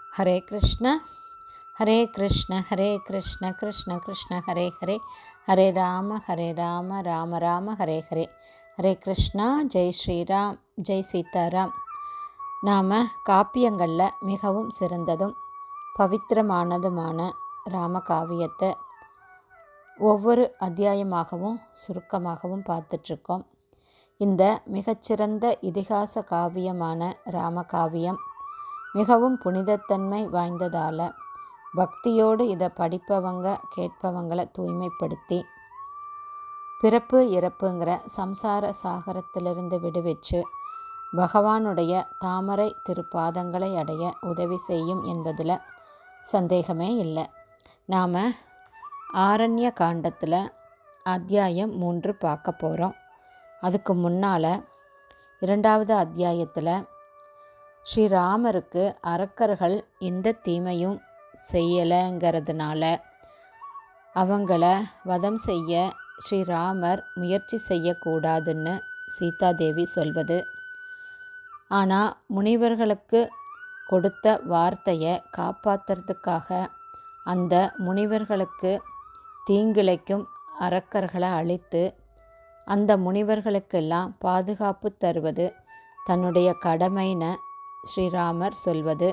ஹரே கிருஷ்ண ஹரே கிருஷ்ண ஹரே கிருஷ்ண கிருஷ்ண கிருஷ்ண ஹரே ஹரே ஹரே ராம ஹரே ராம ராம ராம ஹரே ஹரே ஹரே கிருஷ்ணா ஜெய் ஸ்ரீராம் ஜெய் சீதாராம் நாம் காப்பியங்களில் மிகவும் சிறந்ததும் பவித்திரமானதுமான ராமகாவியத்தை ஒவ்வொரு அத்தியாயமாகவும் சுருக்கமாகவும் பார்த்துட்ருக்கோம் இந்த மிகச்சிறந்த இதிகாச காவியமான ராமகாவியம் மிகவும் புனிதத்தன்மை வாய்ந்ததால் பக்தியோடு இதை படிப்பவங்க கேட்பவங்களை தூய்மைப்படுத்தி பிறப்பு இறப்புங்கிற சம்சார சாகரத்திலிருந்து விடுவிச்சு பகவானுடைய தாமரை திருப்பாதங்களை அடைய உதவி செய்யும் என்பதில் சந்தேகமே இல்லை நாம் ஆரண்ய காண்டத்தில் அத்தியாயம் மூன்று பார்க்க போகிறோம் அதுக்கு முன்னால் இரண்டாவது அத்தியாயத்தில் ஸ்ரீராமருக்கு அரக்கர்கள் எந்த தீமையும் செய்யலைங்கிறதுனால அவங்கள வதம் செய்ய ஸ்ரீராமர் முயற்சி செய்யக்கூடாதுன்னு சீதாதேவி சொல்வது ஆனால் முனிவர்களுக்கு கொடுத்த வார்த்தையை காப்பாற்றுறதுக்காக அந்த முனிவர்களுக்கு தீங்கிழைக்கும் அரக்கர்களை அழித்து அந்த முனிவர்களுக்கெல்லாம் பாதுகாப்பு தருவது தன்னுடைய கடமைன்னு ஸ்ரீராமர் சொல்வது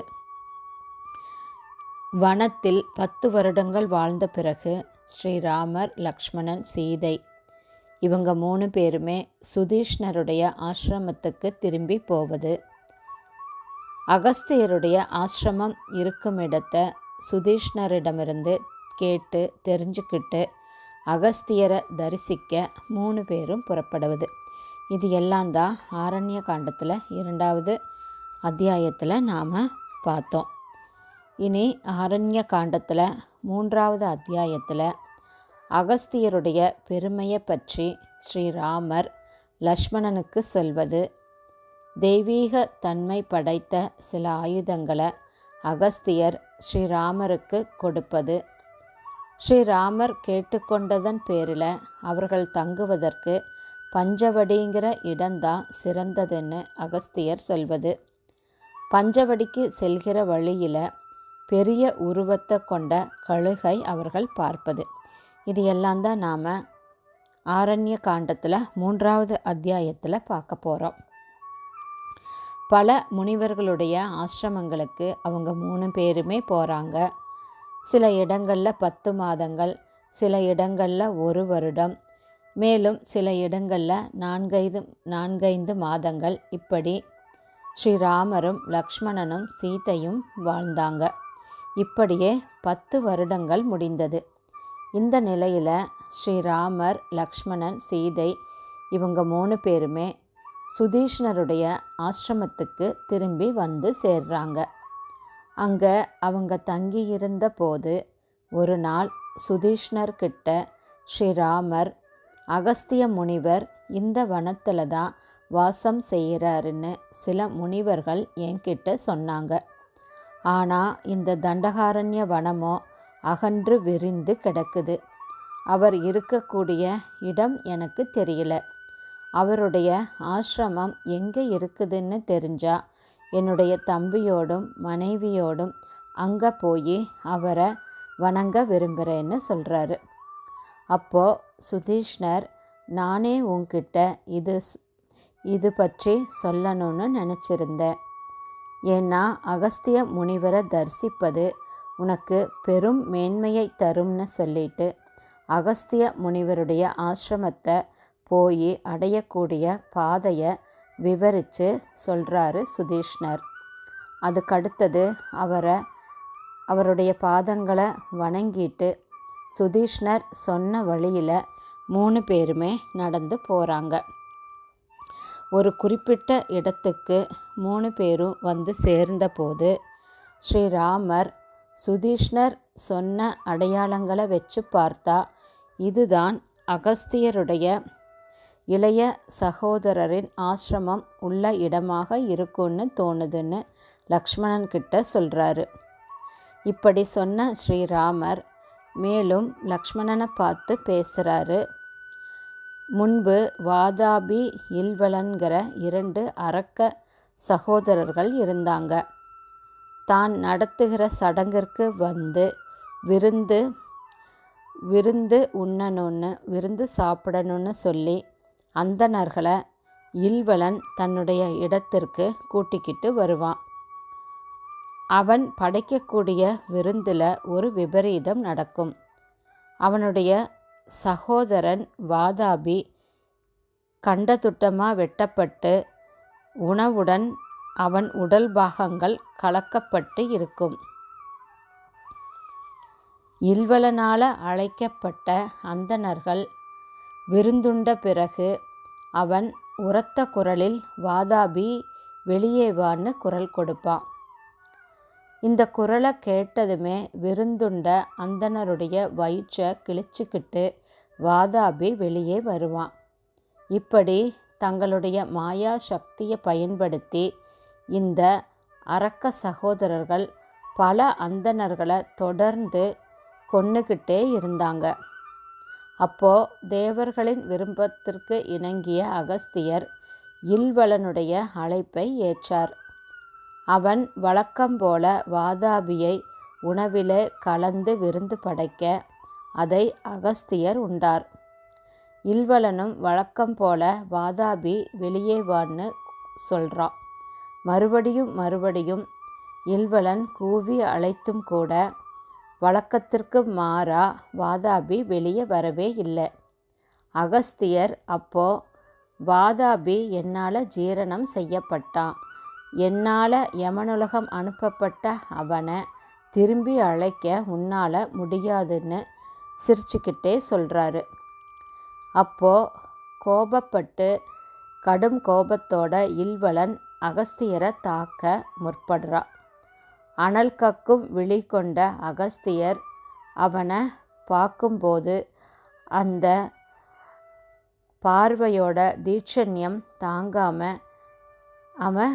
வனத்தில் பத்து வருடங்கள் வாழ்ந்த பிறகு ஸ்ரீராமர் லக்ஷ்மணன் சீதை இவங்க மூணு பேருமே சுதீஷ்ணருடைய ஆசிரமத்துக்கு திரும்பி போவது அகஸ்தியருடைய ஆசிரமம் இருக்கும் இடத்தை சுதீஷ்ணரிடமிருந்து கேட்டு தெரிஞ்சுக்கிட்டு அகஸ்தியரை தரிசிக்க மூணு பேரும் புறப்படுவது இது எல்லாம் தான் ஆரண்ய காண்டத்தில் இரண்டாவது அத்தியாயத்தில் நாம் பார்த்தோம் இனி ஆரண்ய காண்டத்தில் மூன்றாவது அத்தியாயத்தில் அகஸ்தியருடைய பெருமையை பற்றி ஸ்ரீராமர் லக்ஷ்மணனுக்கு சொல்வது தெய்வீக தன்மை படைத்த சில ஆயுதங்களை அகஸ்தியர் ஸ்ரீராமருக்கு கொடுப்பது ஸ்ரீராமர் கேட்டுக்கொண்டதன் பேரில் அவர்கள் தங்குவதற்கு பஞ்சவடிங்கிற இடம்தான் சிறந்ததுன்னு அகஸ்தியர் சொல்வது பஞ்சவடிக்கு செல்கிற வழியில் பெரிய உருவத்தை கொண்ட கழுகை அவர்கள் பார்ப்பது இது எல்லாம் தான் நாம் ஆரண்ய காண்டத்தில் மூன்றாவது அத்தியாயத்தில் பார்க்க போகிறோம் பல முனிவர்களுடைய ஆசிரமங்களுக்கு அவங்க மூணு பேருமே போகிறாங்க சில இடங்களில் பத்து மாதங்கள் சில இடங்களில் ஒரு வருடம் மேலும் சில இடங்களில் நான்கைந்து நான்கைந்து மாதங்கள் இப்படி ஸ்ரீராமரும் லக்ஷ்மணனும் சீதையும் வாழ்ந்தாங்க இப்படியே பத்து வருடங்கள் முடிந்தது இந்த நிலையில் ஸ்ரீராமர் லக்ஷ்மணன் சீதை இவங்க மூணு பேருமே சுதீஷ்ணருடைய ஆசிரமத்துக்கு திரும்பி வந்து சேர்றாங்க அங்கே அவங்க தங்கியிருந்த போது ஒரு நாள் சுதீஷ்ணர்கிட்ட ஸ்ரீராமர் அகஸ்திய முனிவர் இந்த வனத்தில் தான் வாசம் செய்கிறாருன்னு சில முனிவர்கள் என்கிட்ட சொன்னாங்க ஆனால் இந்த தண்டகாரண்ய வனமோ அகன்று விரிந்து கிடக்குது அவர் இருக்கக்கூடிய இடம் எனக்கு தெரியல அவருடைய ஆசிரமம் எங்கே இருக்குதுன்னு தெரிஞ்சால் என்னுடைய தம்பியோடும் மனைவியோடும் அங்கே போய் அவரை வணங்க விரும்புகிறேன்னு சொல்கிறாரு அப்போது சுதீஷ்ணர் நானே உன்கிட்ட இது இது பற்றி சொல்லணும்னு நினச்சிருந்தேன் ஏன்னா அகஸ்திய முனிவரை தரிசிப்பது உனக்கு பெரும் மேன்மையை தரும்னு சொல்லிட்டு அகஸ்திய முனிவருடைய ஆசிரமத்தை போய் அடையக்கூடிய பாதையை விவரித்து சொல்கிறாரு சுதீஷ்ணர் அதுக்கடுத்தது அவரை அவருடைய பாதங்களை வணங்கிட்டு சுதீஷ்ணர் சொன்ன வழியில் மூணு பேருமே நடந்து போகிறாங்க ஒரு குறிப்பிட்ட இடத்துக்கு மூணு பேரும் வந்து சேர்ந்தபோது ஸ்ரீராமர் சுதீஷ்ணர் சொன்ன அடையாளங்களை வச்சு பார்த்தா இதுதான் அகஸ்தியருடைய இளைய சகோதரரின் ஆசிரமம் உள்ள இடமாக இருக்கும்னு தோணுதுன்னு லக்ஷ்மணன் கிட்ட சொல்கிறாரு இப்படி சொன்ன ஸ்ரீராமர் மேலும் லக்ஷ்மணனை பார்த்து பேசுகிறாரு முன்பு வாதாபி இல்வலன்கிற இரண்டு அரக்க சகோதரர்கள் இருந்தாங்க தான் நடத்துகிற சடங்கிற்கு வந்து விருந்து விருந்து உண்ணணும்னு விருந்து சாப்பிடணும்னு சொல்லி அந்தணர்களை இல்வலன் தன்னுடைய இடத்திற்கு கூட்டிக்கிட்டு வருவான் அவன் படைக்கக்கூடிய விருந்தில் ஒரு விபரீதம் நடக்கும் அவனுடைய சகோதரன் வாதாபி கண்டதுட்டமாக வெட்டப்பட்டு உணவுடன் அவன் உடல் பாகங்கள் கலக்கப்பட்டு இருக்கும் இல்வலனால் அழைக்கப்பட்ட அந்தணர்கள் விருந்துண்ட பிறகு அவன் உரத்த குரலில் வாதாபி வெளியே வான்னு குரல் கொடுப்பான் இந்த குரலை கேட்டதுமே விருந்துண்ட அந்தணருடைய வயிற்றை கிழிச்சுக்கிட்டு வாதாபி வெளியே வருவான் இப்படி தங்களுடைய மாயா சக்தியை பயன்படுத்தி இந்த அரக்க சகோதரர்கள் பல அந்தணர்களை தொடர்ந்து கொன்னுக்கிட்டே இருந்தாங்க அப்போ தேவர்களின் விருப்பத்திற்கு இணங்கிய அகஸ்தியர் இல்வலனுடைய அழைப்பை ஏற்றார் அவன் வழக்கம் போல வாதாபியை உணவிலே கலந்து விருந்து படைக்க அதை அகஸ்தியர் உண்டார் இல்வலனும் வழக்கம் போல வாதாபி வெளியே வான்னு சொல்கிறான் மறுபடியும் மறுபடியும் இல்வலன் கூவி அழைத்தும் கூட வழக்கத்திற்கு மாறா வாதாபி வெளியே வரவே இல்லை அகஸ்தியர் அப்போ வாதாபி என்னால் ஜீரணம் செய்யப்பட்டான் என்னால் யமனுலகம் அனுப்பப்பட்ட அவனை திரும்பி அழைக்க உன்னால் முடியாதுன்னு சிரிச்சுக்கிட்டே சொல்கிறாரு அப்போ கோபப்பட்டு கடும் கோபத்தோட இல்வலன் அகஸ்தியரை தாக்க முற்படுறான் அனல் கக்கும் விழி கொண்ட அகஸ்தியர் அவனை பார்க்கும்போது அந்த பார்வையோட தீட்சண்யம் தாங்காம அவன்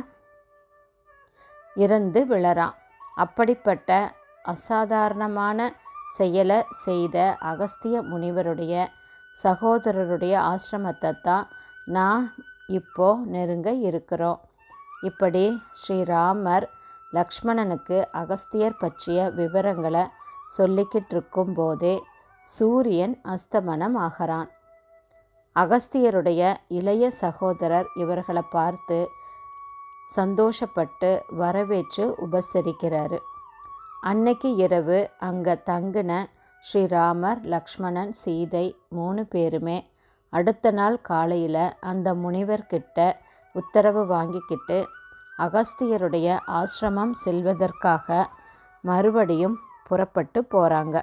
இறந்து விழறான் அப்படிப்பட்ட அசாதாரணமான செயலை செய்த அகஸ்திய முனிவருடைய சகோதரருடைய ஆசிரமத்தை தான் நான் இப்போ நெருங்க இருக்கிறோம் இப்படி ஸ்ரீராமர் லக்ஷ்மணனுக்கு அகஸ்தியர் பற்றிய விவரங்களை சொல்லிக்கிட்டு இருக்கும்போதே சூரியன் அஸ்தமனம் ஆகிறான் அகஸ்தியருடைய இளைய சகோதரர் இவர்களை பார்த்து சந்தோஷப்பட்டு வரவேற்று உபசரிக்கிறாரு அன்னைக்கு இரவு அங்கே தங்கின ஸ்ரீராமர் லக்ஷ்மணன் சீதை மூணு பேருமே அடுத்த நாள் காலையில் அந்த முனிவர்கிட்ட உத்தரவு வாங்கிக்கிட்டு அகஸ்தியருடைய ஆசிரமம் செல்வதற்காக மறுபடியும் புறப்பட்டு போகிறாங்க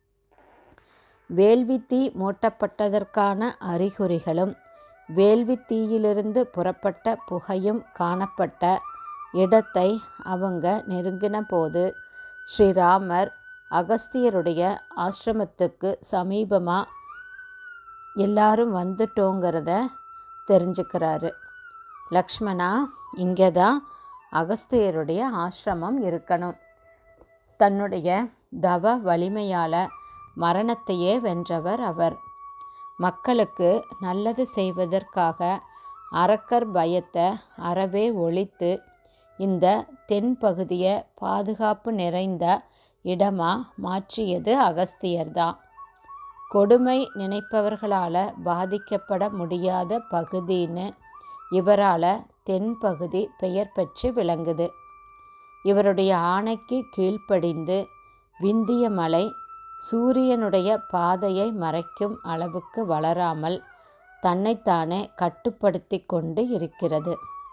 வேள்வி தீ மூட்டப்பட்டதற்கான அறிகுறிகளும் வேள்வி தீயிலிருந்து புறப்பட்ட புகையும் காணப்பட்ட இடத்தை அவங்க நெருங்கின போது ஸ்ரீராமர் அகஸ்தியருடைய ஆசிரமத்துக்கு சமீபமாக எல்லாரும் வந்துட்டோங்கிறத தெரிஞ்சுக்கிறாரு லக்ஷ்மணா இங்கே தான் அகஸ்தியருடைய ஆசிரமம் இருக்கணும் தன்னுடைய தவ வலிமையால் மரணத்தையே வென்றவர் அவர் மக்களுக்கு நல்லது செய்வதற்காக அரக்கர் பயத்தை அறவே ஒழித்து இந்த தென் பகுதியை பாதுகாப்பு நிறைந்த இடமா மாற்றியது அகஸ்தியர்தான் கொடுமை நினைப்பவர்களால் பாதிக்கப்பட முடியாத பகுதின்னு இவரால் தென்பகுதி பெயர் பெற்று விளங்குது இவருடைய ஆணைக்கு கீழ்ப்படிந்து விந்திய மலை சூரியனுடைய பாதையை மறைக்கும் அளவுக்கு வளராமல் தன்னைத்தானே கட்டுப்படுத்தி கொண்டு இருக்கிறது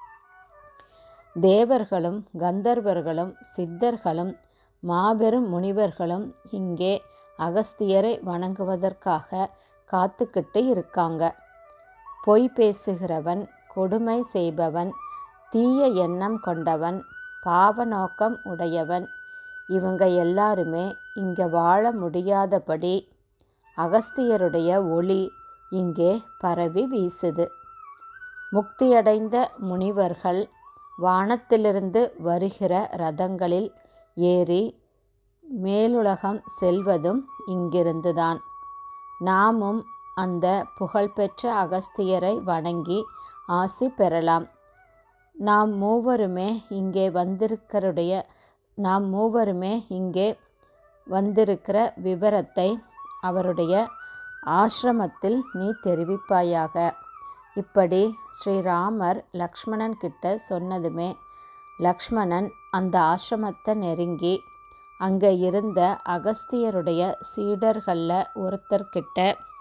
தேவர்களும் கந்தர்வர்களும் சித்தர்களும் மாபெரும் முனிவர்களும் இங்கே அகஸ்தியரை வணங்குவதற்காக காத்துக்கிட்டு இருக்காங்க பொய் பேசுகிறவன் கொடுமை செய்பவன் தீய எண்ணம் கொண்டவன் பாவ நோக்கம் உடையவன் இவங்க எல்லாருமே இங்கே வாழ முடியாதபடி அகஸ்தியருடைய ஒளி இங்கே பரவி வீசுது முக்தியடைந்த முனிவர்கள் வானத்திலிருந்து வருகிற ரதங்களில் ஏறி மேலுலகம் செல்வதும் இங்கிருந்துதான் நாமும் அந்த புகழ்பெற்ற அகஸ்தியரை வணங்கி ஆசி பெறலாம் நாம் மூவருமே இங்கே வந்திருக்கருடைய நாம் மூவருமே இங்கே வந்திருக்கிற விவரத்தை அவருடைய ஆசிரமத்தில் நீ தெரிவிப்பாயாக இப்படி ஸ்ரீராமர் லக்ஷ்மணன் கிட்ட சொன்னதுமே லக்ஷ்மணன் அந்த ஆசிரமத்தை நெருங்கி அங்கே இருந்த அகஸ்தியருடைய சீடர்களில் ஒருத்தர்கிட்ட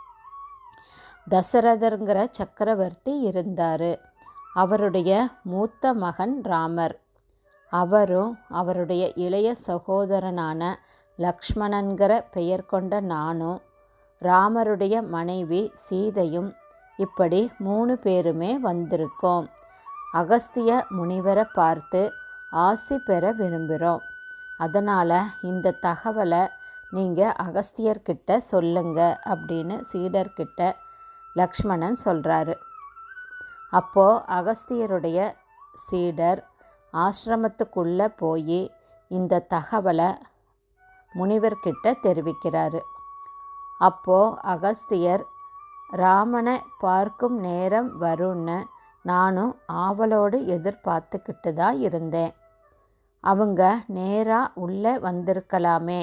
தசரதருங்கிற சக்கரவர்த்தி இருந்தார் அவருடைய மூத்த மகன் ராமர் அவரும் அவருடைய இளைய சகோதரனான லக்ஷ்மணன்கிற பெயர் கொண்ட நானும் ராமருடைய மனைவி சீதையும் இப்படி மூணு பேருமே வந்திருக்கோம் அகஸ்திய முனிவரை பார்த்து ஆசி பெற விரும்புகிறோம் அதனால் இந்த தகவலை நீங்கள் அகஸ்தியர்கிட்ட சொல்லுங்க அப்படின்னு சீடர்கிட்ட லக்ஷ்மணன் சொல்கிறாரு அப்போது அகஸ்தியருடைய சீடர் ஆசிரமத்துக்குள்ளே போய் இந்த தகவலை முனிவர்கிட்ட தெரிவிக்கிறாரு அப்போது அகஸ்தியர் ராமனை பார்க்கும் நேரம் வரும்னு நானும் ஆவலோடு எதிர்பார்த்துக்கிட்டு தான் இருந்தேன் அவங்க நேராக உள்ளே வந்திருக்கலாமே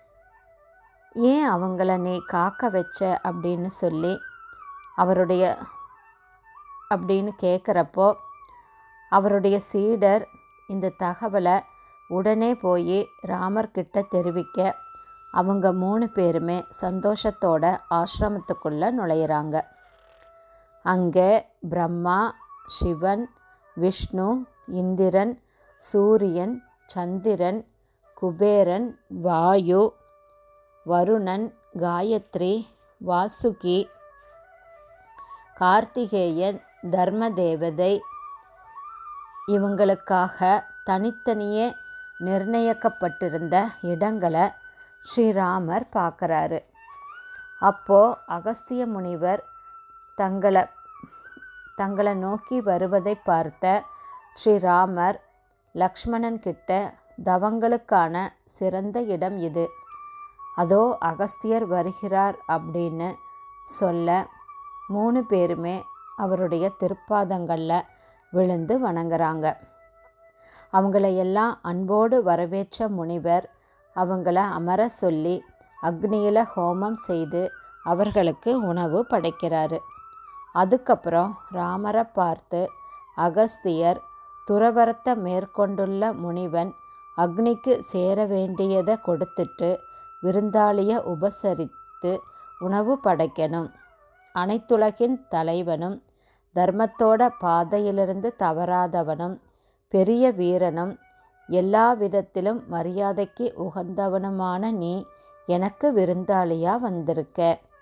ஏன் அவங்கள நீ காக்க வச்ச அப்படின்னு சொல்லி அவருடைய அப்படின்னு கேட்குறப்போ அவருடைய சீடர் இந்த தகவலை உடனே போய் ராமர்கிட்ட தெரிவிக்க அவங்க மூணு பேருமே சந்தோஷத்தோட ஆசிரமத்துக்குள்ளே நுழையிறாங்க அங்கே பிரம்மா சிவன் விஷ்ணு இந்திரன் சூரியன் சந்திரன் குபேரன் வாயு வருணன் காயத்ரி வாசுகி கார்த்திகேயன் தர்மதேவதை இவங்களுக்காக தனித்தனியே நிர்ணயிக்கப்பட்டிருந்த இடங்களை ஸ்ரீராமர் பார்க்குறாரு அப்போது அகஸ்திய முனிவர் தங்களை தங்களை நோக்கி வருவதை பார்த்த ஸ்ரீராமர் லக்ஷ்மணன் கிட்ட தவங்களுக்கான சிறந்த இடம் இது அதோ அகஸ்தியர் வருகிறார் அப்படின்னு சொல்ல மூணு பேருமே அவருடைய திருப்பாதங்களில் விழுந்து வணங்குறாங்க அவங்கள எல்லாம் அன்போடு வரவேற்ற முனிவர் அவங்கள அமர சொல்லி அக்னியில் ஹோமம் செய்து அவர்களுக்கு உணவு படைக்கிறாரு அதுக்கப்புறம் ராமரை பார்த்து அகஸ்தியர் துறவரத்தை மேற்கொண்டுள்ள முனிவன் அக்னிக்கு சேர வேண்டியதை கொடுத்துட்டு விருந்தாளிய உபசரித்து உணவு படைக்கணும் அனைத்துலகின் தலைவனும் தர்மத்தோட பாதையிலிருந்து தவறாதவனும் பெரிய வீரனும் எல்லா விதத்திலும் மரியாதைக்கு உகந்தவனுமான நீ எனக்கு விருந்தாளியா வந்திருக்க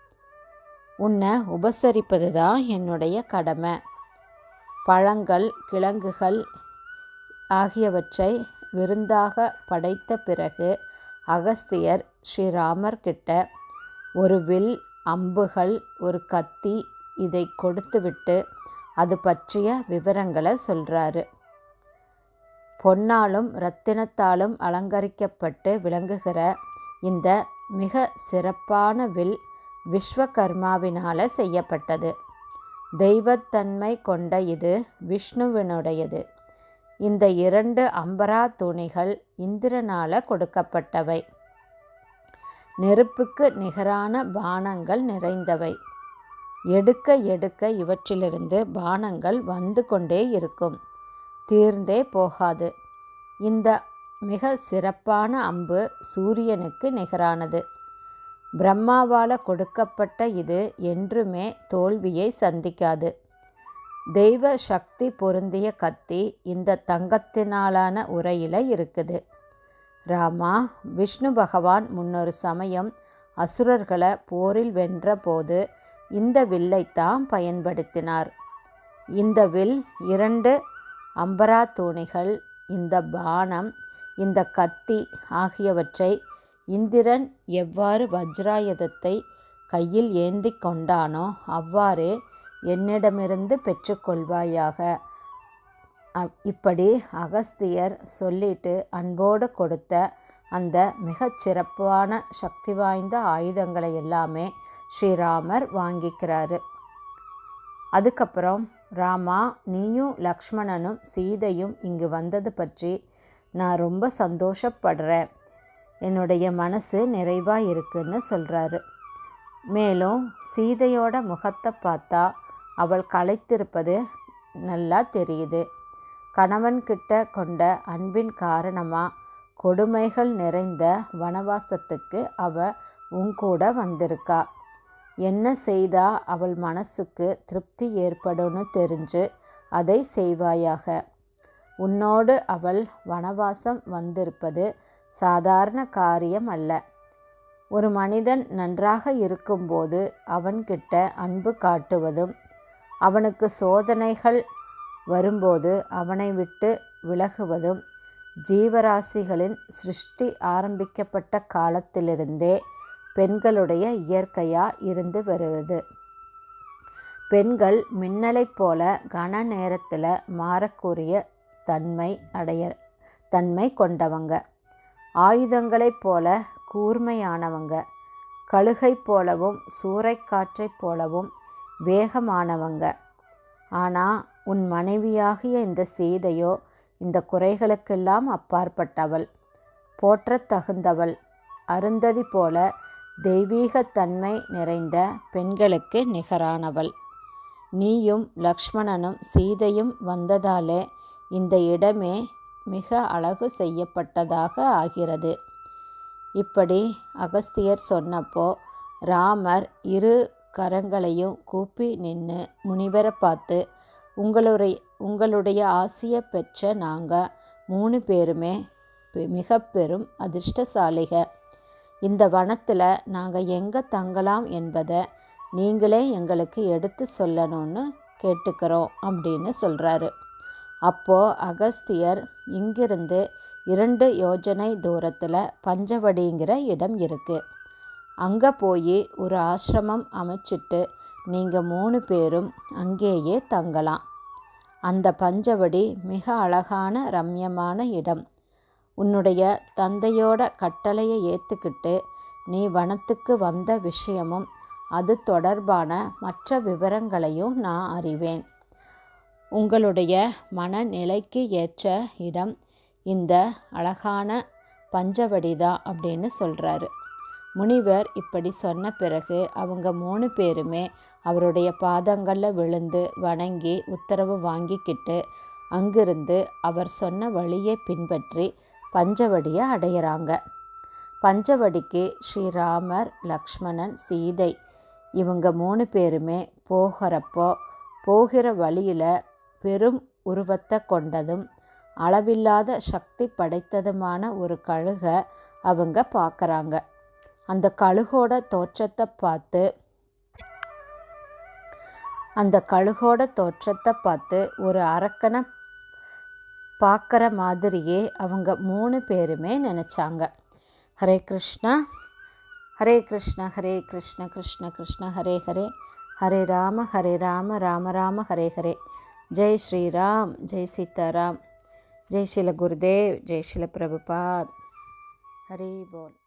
உன்னை உபசரிப்பது தான் என்னுடைய கடமை பழங்கள் கிழங்குகள் ஆகியவற்றை விருந்தாக படைத்த பிறகு அகஸ்தியர் ஸ்ரீராமர் கிட்ட ஒரு வில் அம்புகள் ஒரு கத்தி இதை கொடுத்துவிட்டு அது பற்றிய விவரங்களை சொல்கிறாரு பொன்னாலும் இரத்தினத்தாலும் அலங்கரிக்கப்பட்டு விளங்குகிற இந்த மிக சிறப்பான வில் விஸ்வகர்மாவினால் செய்யப்பட்டது தெய்வத்தன்மை கொண்ட இது விஷ்ணுவினுடையது இந்த இரண்டு அம்பரா துணிகள் இந்திரனால் கொடுக்கப்பட்டவை நெருப்புக்கு நிகரான பானங்கள் நிறைந்தவை எடுக்க எடுக்க இவற்றிலிருந்து பானங்கள் வந்து கொண்டே இருக்கும் தீர்ந்தே போகாது இந்த மிக சிறப்பான அம்பு சூரியனுக்கு நிகரானது பிரம்மாவால் கொடுக்கப்பட்ட இது என்றுமே தோல்வியை சந்திக்காது தெய்வ சக்தி பொருந்திய கத்தி இந்த தங்கத்தினாலான உரையில் இருக்குது ராமா விஷ்ணு பகவான் முன்னொரு சமயம் அசுரர்களை போரில் வென்றபோது இந்த வில்லைத்தான் பயன்படுத்தினார் இந்த வில் இரண்டு அம்பரா தூணிகள் இந்த பானம் இந்த கத்தி ஆகியவற்றை இந்திரன் எவ்வாறு வஜ்ராயுதத்தை கையில் ஏந்தி கொண்டானோ அவ்வாறே என்னிடமிருந்து பெற்றுக்கொள்வாயாக இப்படி அகஸ்தியர் சொல்லிட்டு அன்போடு கொடுத்த அந்த மிகச் சிறப்பான சக்தி வாய்ந்த ஆயுதங்களை எல்லாமே ஸ்ரீராமர் வாங்கிக்கிறாரு அதுக்கப்புறம் ராமா நீயும் லக்ஷ்மணனும் சீதையும் இங்கு வந்தது பற்றி நான் ரொம்ப சந்தோஷப்படுறேன் என்னுடைய மனசு நிறைவாக இருக்குன்னு சொல்கிறாரு மேலும் சீதையோட முகத்தை பார்த்தா அவள் களைத்திருப்பது நல்லா தெரியுது கணவன்கிட்ட கொண்ட அன்பின் காரணமாக கொடுமைகள் நிறைந்த வனவாசத்துக்கு அவ உங்கூட வந்திருக்கா என்ன செய்தா அவள் மனசுக்கு திருப்தி ஏற்படும்னு தெரிஞ்சு அதை செய்வாயாக உன்னோடு அவள் வனவாசம் வந்திருப்பது சாதாரண காரியம் அல்ல ஒரு மனிதன் நன்றாக இருக்கும்போது அவன்கிட்ட அன்பு காட்டுவதும் அவனுக்கு சோதனைகள் வரும்போது அவனை விட்டு விலகுவதும் ஜீவராசிகளின் சிருஷ்டி ஆரம்பிக்கப்பட்ட காலத்திலிருந்தே பெண்களுடைய இயற்கையாக இருந்து வருவது பெண்கள் மின்னலைப் போல கன நேரத்தில் மாறக்கூடிய தன்மை அடைய தன்மை கொண்டவங்க ஆயுதங்களைப் போல கூர்மையானவங்க கழுகை போலவும் சூறைக்காற்றைப் போலவும் வேகமானவங்க ஆனால் உன் மனைவியாகிய இந்த சீதையோ இந்த குறைகளுக்கெல்லாம் அப்பாற்பட்டவள் போற்றத் தகுந்தவள் அருந்ததி போல தெய்வீகத்தன்மை நிறைந்த பெண்களுக்கு நிகரானவள் நீயும் லக்ஷ்மணனும் சீதையும் வந்ததாலே இந்த இடமே மிக அழகு செய்யப்பட்டதாக ஆகிறது இப்படி அகஸ்தியர் சொன்னப்போ ராமர் இரு கரங்களையும் கூப்பி நின்று முனிவரை பார்த்து உங்களுடைய உங்களுடைய ஆசியை பெற்ற நாங்கள் மூணு பேருமே மிக பெரும் அதிர்ஷ்டசாலிக இந்த வனத்தில் நாங்கள் எங்கே தங்கலாம் என்பதை நீங்களே எங்களுக்கு எடுத்து சொல்லணும்னு கேட்டுக்கிறோம் அப்படின்னு சொல்கிறாரு அப்போது அகஸ்தியர் இங்கிருந்து இரண்டு யோஜனை தூரத்தில் பஞ்சவடிங்கிற இடம் இருக்குது அங்கே போய் ஒரு ஆசிரமம் அமைச்சிட்டு நீங்கள் மூணு பேரும் அங்கேயே தங்கலாம் அந்த பஞ்சவடி மிக அழகான ரம்யமான இடம் உன்னுடைய தந்தையோட கட்டளையை ஏற்றுக்கிட்டு நீ வனத்துக்கு வந்த விஷயமும் அது தொடர்பான மற்ற விவரங்களையும் நான் அறிவேன் உங்களுடைய மனநிலைக்கு ஏற்ற இடம் இந்த அழகான பஞ்சவடி தான் அப்படின்னு சொல்கிறாரு முனிவர் இப்படி சொன்ன பிறகு அவங்க மூணு பேருமே அவருடைய பாதங்களில் விழுந்து வணங்கி உத்தரவு வாங்கிக்கிட்டு அங்கிருந்து அவர் சொன்ன வழியை பின்பற்றி பஞ்சவடியை அடையிறாங்க பஞ்சவடிக்கு ஸ்ரீராமர் லக்ஷ்மணன் சீதை இவங்க மூணு பேருமே போகிறப்போ போகிற வழியில் பெரும் உருவத்தை கொண்டதும் அளவில்லாத சக்தி படைத்ததுமான ஒரு கழுகை அவங்க பார்க்குறாங்க அந்த கழுகோட தோற்றத்தை பார்த்து அந்த கழுகோட தோற்றத்தை பார்த்து ஒரு அரக்கனை பார்க்குற மாதிரியே அவங்க மூணு பேருமே நினச்சாங்க ஹரே கிருஷ்ணா ஹரே கிருஷ்ண ஹரே கிருஷ்ண கிருஷ்ண கிருஷ்ண ஹரே ஹரே ஹரே ராம ஹரே ராம ராம ராம ஹரே ஹரே ஜெய் ஸ்ரீராம் ஜெய் சீதாராம் ஜெய் ஸ்ரீல குருதேவ் ஜெய் ஸ்ரீல பிரபுபாத் ஹரி போல்